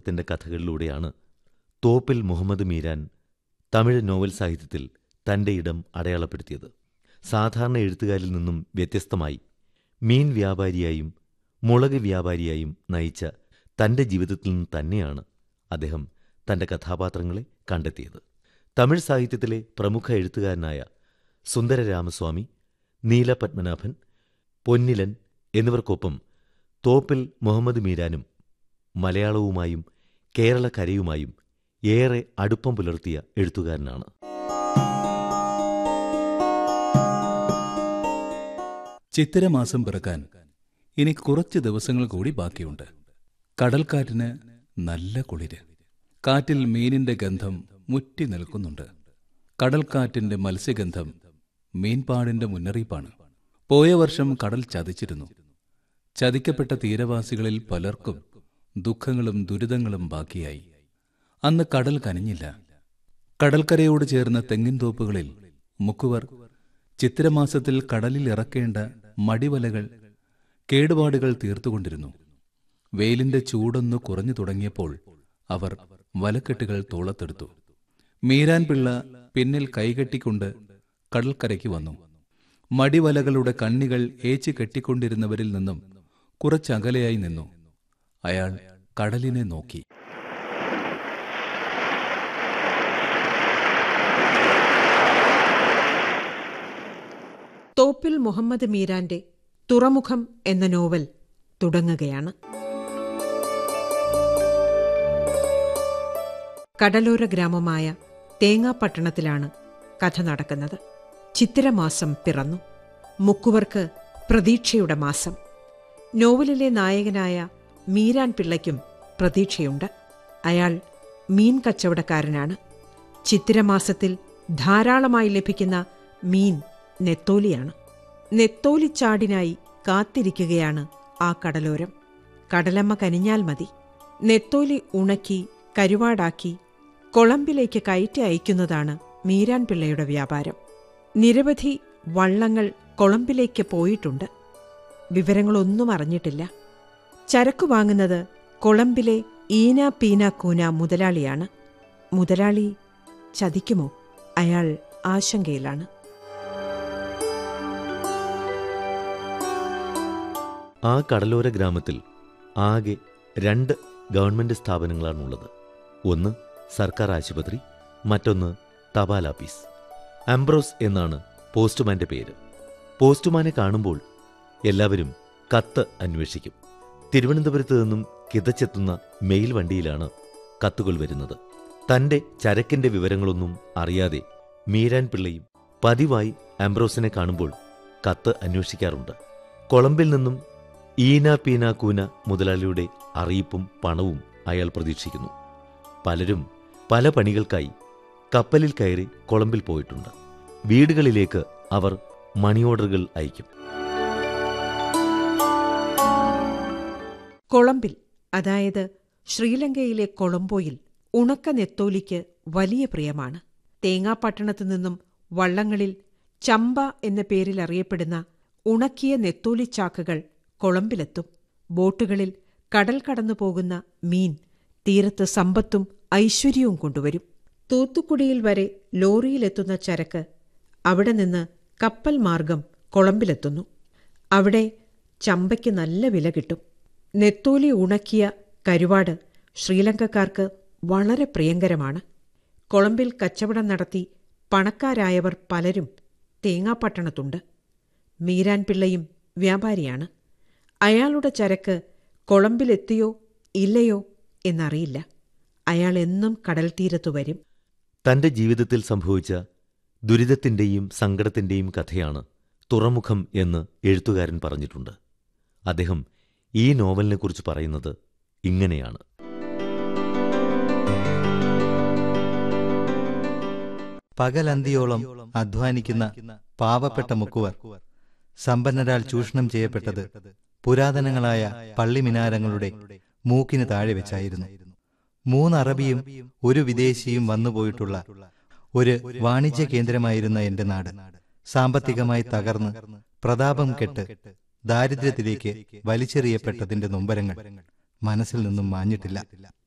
അദ്ദേഹത്തിന്റെ കഥകളിലൂടെയാണ് തോപ്പിൽ മുഹമ്മദ് മീരാൻ തമിഴ് നോവൽ സാഹിത്യത്തിൽ തന്റെ ഇടം അടയാളപ്പെടുത്തിയത് സാധാരണ എഴുത്തുകാരിൽ നിന്നും വ്യത്യസ്തമായി മീൻ വ്യാപാരിയായും മുളക് വ്യാപാരിയായും നയിച്ച തന്റെ ജീവിതത്തിൽ നിന്ന് തന്നെയാണ് അദ്ദേഹം തന്റെ കഥാപാത്രങ്ങളെ കണ്ടെത്തിയത് തമിഴ് സാഹിത്യത്തിലെ പ്രമുഖ എഴുത്തുകാരനായ സുന്ദര രാമസ്വാമി നീല പത്മനാഭൻ പൊന്നിലൻ എന്നിവർക്കൊപ്പം തോപ്പിൽ മുഹമ്മദ് മീരാനും മലയാളവുമായും കേരളക്കരയുമായും ഏറെ അടുപ്പം പുലർത്തിയ എഴുത്തുകാരനാണ് ചിത്തിരമാസം പിറക്കാൻ ഇനി കുറച്ച് ദിവസങ്ങൾ കൂടി ബാക്കിയുണ്ട് കടൽക്കാറ്റിന് നല്ല കുളിര് കാറ്റിൽ മീനിന്റെ ഗന്ധം മുറ്റി നിൽക്കുന്നുണ്ട് കടൽക്കാറ്റിന്റെ മത്സ്യഗന്ധം മീൻപാടിന്റെ മുന്നറിയിപ്പാണ് പോയ വർഷം കടൽ ചതിച്ചിരുന്നു ചതിക്കപ്പെട്ട തീരവാസികളിൽ പലർക്കും ദുഃഖങ്ങളും ദുരിതങ്ങളും ബാക്കിയായി അന്ന് കടൽ കനിഞ്ഞില്ല കടൽക്കരയോട് ചേർന്ന തെങ്ങിൻ തോപ്പുകളിൽ മുക്കുവർ ചിത്തിരമാസത്തിൽ കടലിൽ ഇറക്കേണ്ട മടിവലകൾ കേടുപാടുകൾ തീർത്തുകൊണ്ടിരുന്നു വെയിലിന്റെ ചൂടൊന്നു കുറഞ്ഞു തുടങ്ങിയപ്പോൾ അവർ വലക്കെട്ടുകൾ തോളത്തെടുത്തു മീരാൻ പിള്ള പിന്നിൽ കൈകെട്ടിക്കൊണ്ട് കടൽക്കരയ്ക്ക് വന്നു മടിവലകളുടെ കണ്ണികൾ ഏച്ചു കെട്ടിക്കൊണ്ടിരുന്നവരിൽ നിന്നും കുറച്ചകലെയായി നിന്നു അയാൾ കടലിനെ നോക്കി തോപ്പിൽ മുഹമ്മദ് മീരാന്റെ തുറമുഖം എന്ന നോവൽ തുടങ്ങുകയാണ് കടലോര ഗ്രാമമായ തേങ്ങാപ്പട്ടണത്തിലാണ് കഥ നടക്കുന്നത് ചിത്തിരമാസം പിറന്നു മുക്കുവർക്ക് പ്രതീക്ഷയുടെ മാസം നോവലിലെ നായകനായ മീരാൻ പിള്ളയ്ക്കും പ്രതീക്ഷയുണ്ട് അയാൾ മീൻ കച്ചവടക്കാരനാണ് ചിത്തിരമാസത്തിൽ ധാരാളമായി ലഭിക്കുന്ന മീൻ നെത്തോലിയാണ് നെത്തോലിച്ചാടിനായി കാത്തിരിക്കുകയാണ് ആ കടലോരം കടലമ്മ കനിഞ്ഞാൽ മതി നെത്തോലി ഉണക്കി കരുവാടാക്കി കൊളംബിലേക്ക് കയറ്റി അയക്കുന്നതാണ് മീരാൻ പിള്ളയുടെ വ്യാപാരം നിരവധി വള്ളങ്ങൾ കൊളംബിലേക്ക് പോയിട്ടുണ്ട് വിവരങ്ങളൊന്നും അറിഞ്ഞിട്ടില്ല ചരക്കു വാങ്ങുന്നത് കൊളംബിലെ ഈന പീന കൂന മുതലാളിയാണ് മുതലാളി ചതിക്കുമോ അയാൾ ആശങ്കയിലാണ് ആ കടലോര ഗ്രാമത്തിൽ ആകെ രണ്ട് ഗവൺമെന്റ് സ്ഥാപനങ്ങളാണുള്ളത് ഒന്ന് സർക്കാർ ആശുപത്രി മറ്റൊന്ന് തപാൽ ആഫീസ് ആംബ്രോസ് എന്നാണ് പോസ്റ്റ്മാന്റെ പേര് പോസ്റ്റ്മാനെ കാണുമ്പോൾ എല്ലാവരും കത്ത് അന്വേഷിക്കും തിരുവനന്തപുരത്ത് നിന്നും കിതച്ചെത്തുന്ന മെയിൽ വണ്ടിയിലാണ് കത്തുകൾ വരുന്നത് തന്റെ ചരക്കിന്റെ വിവരങ്ങളൊന്നും അറിയാതെ മീരാൻ പിള്ളയും പതിവായി ആംബ്രോസിനെ കാണുമ്പോൾ കത്ത് അന്വേഷിക്കാറുണ്ട് കൊളംബിൽ നിന്നും ഈന പീന കൂന മുതലാളിയുടെ അറിയിപ്പും പണവും അയാൾ പ്രതീക്ഷിക്കുന്നു പലരും പല പണികൾക്കായി കപ്പലിൽ കയറി കൊളംബിൽ പോയിട്ടുണ്ട് വീടുകളിലേക്ക് അവർ മണി ഓർഡറുകൾ അയക്കും കൊളംബിൽ അതായത് ശ്രീലങ്കയിലെ കൊളംബോയിൽ ഉണക്ക നെത്തോലിക്ക് വലിയ പ്രിയമാണ് തേങ്ങാപ്പട്ടണത്തു നിന്നും വള്ളങ്ങളിൽ ചമ്പ എന്ന പേരിൽ അറിയപ്പെടുന്ന ഉണക്കിയ നെത്തോലിച്ചാക്കുകൾ കൊളംബിലെത്തും ബോട്ടുകളിൽ കടൽ കടന്നു പോകുന്ന മീൻ തീരത്ത് സമ്പത്തും ഐശ്വര്യവും കൊണ്ടുവരും തൂത്തുക്കുടിയിൽ വരെ ലോറിയിലെത്തുന്ന ചരക്ക് അവിടെ നിന്ന് കപ്പൽ മാർഗം കൊളംബിലെത്തുന്നു അവിടെ ചമ്പയ്ക്ക് നല്ല വില കിട്ടും നെത്തോലി ഉണക്കിയ കരുവാട് ശ്രീലങ്കക്കാർക്ക് വളരെ പ്രിയങ്കരമാണ് കൊളംബിൽ കച്ചവടം നടത്തി പണക്കാരായവർ പലരും തേങ്ങാപ്പട്ടണത്തുണ്ട് മീരാൻ പിള്ളയും വ്യാപാരിയാണ് അയാളുടെ ചരക്ക് കൊളംബിലെത്തിയോ ഇല്ലയോ എന്നറിയില്ല അയാൾ എന്നും കടൽ തീരത്തു വരും തന്റെ ജീവിതത്തിൽ സംഭവിച്ച ദുരിതത്തിന്റെയും സങ്കടത്തിന്റെയും കഥയാണ് തുറമുഖം എന്ന് എഴുത്തുകാരൻ പറഞ്ഞിട്ടുണ്ട് അദ്ദേഹം ഈ നോവലിനെക്കുറിച്ച് പറയുന്നത് ഇങ്ങനെയാണ് പകലന്തിയോളം അധ്വാനിക്കുന്ന പാവപ്പെട്ട മുക്കുവർ സമ്പന്നരാൽ ചൂഷണം ചെയ്യപ്പെട്ടത് പുരാതനങ്ങളായ പള്ളിമിനാരങ്ങളുടെ മൂക്കിന് താഴെ വെച്ചായിരുന്നു മൂന്ന് അറബിയും ഒരു വിദേശിയും വന്നുപോയിട്ടുള്ള ഒരു വാണിജ്യ കേന്ദ്രമായിരുന്ന എന്റെ നാട് സാമ്പത്തികമായി തകർന്ന് പ്രതാപം കെട്ട് ദാരിദ്ര്യത്തിലേക്ക് വലിച്ചെറിയപ്പെട്ടതിന്റെ നൊമ്പരങ്ങൾ മനസ്സിൽ നിന്നും മാഞ്ഞിട്ടില്ല